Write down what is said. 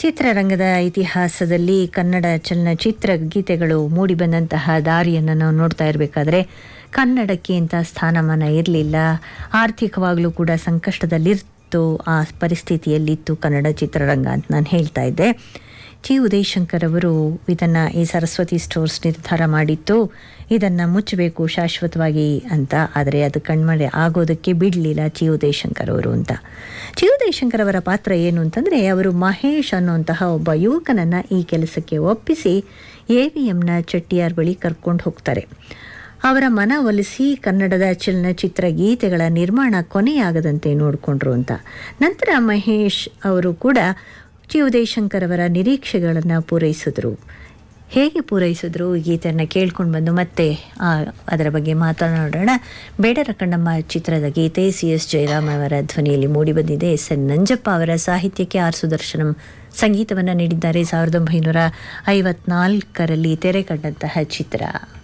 ಚಿತ್ರರಂಗದ ಇತಿಹಾಸದಲ್ಲಿ ಕನ್ನಡ ಚಲನಚಿತ್ರ ಗೀತೆಗಳು ಮೂಡಿಬಂದಂತಹ ದಾರಿಯನ್ನು ನಾವು ನೋಡ್ತಾ ಇರಬೇಕಾದ್ರೆ ಕನ್ನಡಕ್ಕೆ ಅಂತ ಸ್ಥಾನಮಾನ ಇರಲಿಲ್ಲ ಆರ್ಥಿಕವಾಗಲೂ ಕೂಡ ಸಂಕಷ್ಟದಲ್ಲಿತ್ತು ಆ ಪರಿಸ್ಥಿತಿಯಲ್ಲಿತ್ತು ಕನ್ನಡ ಚಿತ್ರರಂಗ ಅಂತ ನಾನು ಹೇಳ್ತಾ ಇದ್ದೆ ಜಿ ಉದಯಶಂಕರ್ ಅವರು ಇದನ್ನು ಈ ಸರಸ್ವತಿ ಸ್ಟೋರ್ಸ್ ನಿರ್ಧಾರ ಮಾಡಿತ್ತು ಇದನ್ನು ಮುಚ್ಚಬೇಕು ಶಾಶ್ವತವಾಗಿ ಅಂತ ಆದರೆ ಅದು ಕಣ್ಮರೆ ಆಗೋದಕ್ಕೆ ಬಿಡಲಿಲ್ಲ ಜಿ ಉದಯಶಂಕರ್ ಅವರು ಅಂತ ಜಿ ಉದಯಶಂಕರ್ ಅವರ ಪಾತ್ರ ಏನು ಅಂತಂದರೆ ಅವರು ಮಹೇಶ್ ಅನ್ನುವಂತಹ ಒಬ್ಬ ಯುವಕನನ್ನು ಈ ಕೆಲಸಕ್ಕೆ ಒಪ್ಪಿಸಿ ಎ ವಿ ಎಮ್ನ ಚೆಟ್ಟಿಯಾರ್ ಬಳಿ ಕರ್ಕೊಂಡು ಹೋಗ್ತಾರೆ ಅವರ ಮನವೊಲಿಸಿ ಕನ್ನಡದ ಚಲನಚಿತ್ರ ಗೀತೆಗಳ ನಿರ್ಮಾಣ ಕೊನೆಯಾಗದಂತೆ ನೋಡಿಕೊಂಡ್ರು ಅಂತ ನಂತರ ಮಹೇಶ್ ಅವರು ಕೂಡ ಜಿ ಉದಯಶಂಕರ್ ಅವರ ನಿರೀಕ್ಷೆಗಳನ್ನು ಪೂರೈಸಿದ್ರು ಹೇಗೆ ಪೂರೈಸಿದ್ರು ಈ ಗೀತೆಯನ್ನು ಕೇಳ್ಕೊಂಡು ಬಂದು ಮತ್ತೆ ಆ, ಅದರ ಬಗ್ಗೆ ಮಾತನಾಡೋಣ ಬೇಡರ ಕಣ್ಣಮ್ಮ ಚಿತ್ರದ ಗೀತೆ ಸಿ ಎಸ್ ಜಯರಾಮ್ ಅವರ ಧ್ವನಿಯಲ್ಲಿ ಮೂಡಿಬಂದಿದೆ ಎಸ್ ಎನ್ ನಂಜಪ್ಪ ಅವರ ಸಾಹಿತ್ಯಕ್ಕೆ ಆರ್ ಸುದರ್ಶನಂ ಸಂಗೀತವನ್ನು ನೀಡಿದ್ದಾರೆ ಸಾವಿರದ ಒಂಬೈನೂರ ಐವತ್ನಾಲ್ಕರಲ್ಲಿ ತೆರೆ ಕಂಡಂತಹ ಚಿತ್ರ